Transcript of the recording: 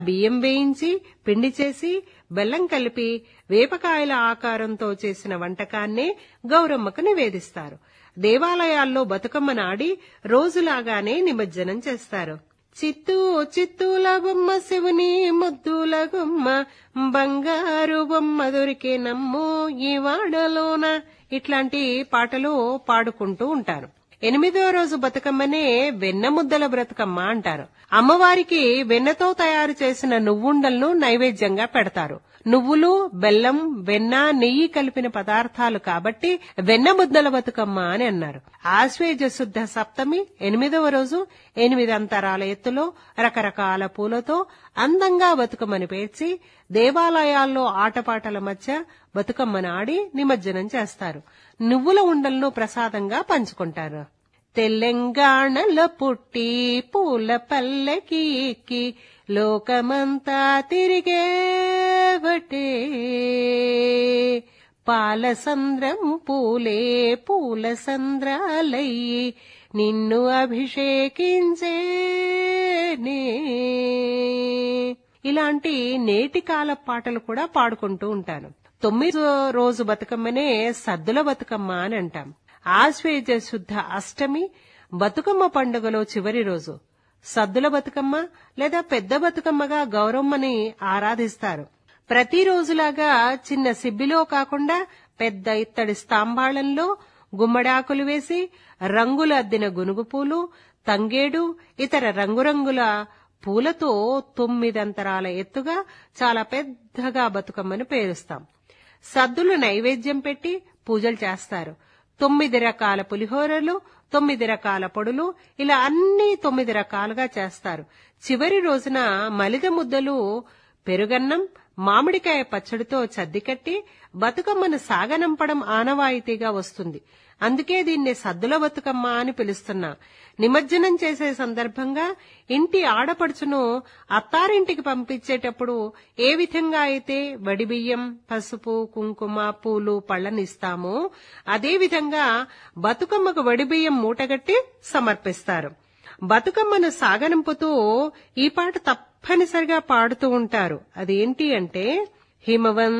బియ్యం వేయించి పిండి చేసి బెల్లం కలిపి వేపకాయల ఆకారంతో చేసిన వంటకాన్నే గౌరమ్మకు నివేదిస్తారు దేవాలయాల్లో బతుకమ్మ నాడి రోజులాగానే నిమజ్జనం చేస్తారు చిత్తూ చిత్తూల బొమ్మ శివుని ముద్దుల గుమ్మ బంగారు బొమ్మ దొరికే నమ్మో ఈ వాడలోన ఇట్లాంటి పాటలు పాడుకుంటూ ఉంటారు ఎనిమిదో రోజు బతుకమ్మనే వెన్న ముద్దల బ్రతుకమ్మ అంటారు అమ్మవారికి వెన్నతో తయారు చేసిన నువ్వుండలను నైవేద్యంగా పెడతారు నువ్వులు బెల్లం వెన్న నెయ్యి కలిపిన పదార్థాలు కాబట్టి వెన్న ముద్దల బతుకమ్మ అని అన్నారు ఆశ్వేజ శుద్ధ సప్తమి ఎనిమిదవ రోజు ఎనిమిది అంతరాల ఎత్తులో రకరకాల పూలతో అందంగా బతుకమ్మని పేర్చి దేవాలయాల్లో ఆటపాటల మధ్య బతుకమ్మను ఆడి నిమజ్జనం చేస్తారు నువ్వుల ఉండలను ప్రసాదంగా పంచుకుంటారు తెలంగాణలో పుట్టి పూల పల్లకి ఎక్కి లోకమంతా తిరిగేవటే పాలసంద్రం పూలే పూల సంద్రాలయ్యి నిన్ను అభిషేకించేనే ఇలాంటి నేటి కాల పాటలు కూడా పాడుకుంటూ ఉంటాను తొమ్మిదో రోజు బతుకమ్మనే సద్దుల బతుకమ్మ అని అంటాం ఆశ్వేజ శుద్ధ అష్టమి బతుకమ్మ పండుగలో చివరి రోజు సద్దుల బతుకమ్మ లేదా పెద్ద బతుకమ్మగా గౌరమ్మని ఆరాధిస్తారు ప్రతిరోజులాగా చిన్న సిబ్బిలో కాకుండా పెద్ద ఇత్తడి స్తంభాళంలో గుమ్మడాకులు వేసి రంగులు అద్దిన గునుగు పూలు తంగేడు ఇతర రంగురంగుల పూలతో తొమ్మిదంతరాల ఎత్తుగా చాలా పెద్దగా బతుకమ్మను పేరుస్తాం సద్దులు నైవేద్యం పెట్టి పూజలు చేస్తారు తొమ్మిది రకాల పులిహోరలు తొమ్మిది రకాల పొడులు ఇలా అన్ని తొమ్మిది రకాలుగా చేస్తారు చివరి రోజున మలిద ముద్దలు పెరుగన్నం మామిడికాయ పచ్చడితో చద్దికట్టి బతుకమ్మను సాగనంపడం ఆనవాయితీగా వస్తుంది అందుకే దీన్ని సద్దుల బతుకమ్మ అని పిలుస్తున్నా నిమజ్జనం చేసే సందర్భంగా ఇంటి ఆడపడుచును అత్తారింటికి పంపించేటప్పుడు ఏ విధంగా అయితే వడిబియ్యం పసుపు కుంకుమ పూలు పళ్ళనిస్తామో అదే విధంగా బతుకమ్మకు వడిబియ్యం మూటగట్టి సమర్పిస్తారు బతుకమ్మను సాగనంపుతూ ఈ పాట తప్పనిసరిగా పాడుతూ ఉంటారు అదేంటి అంటే హిమవన్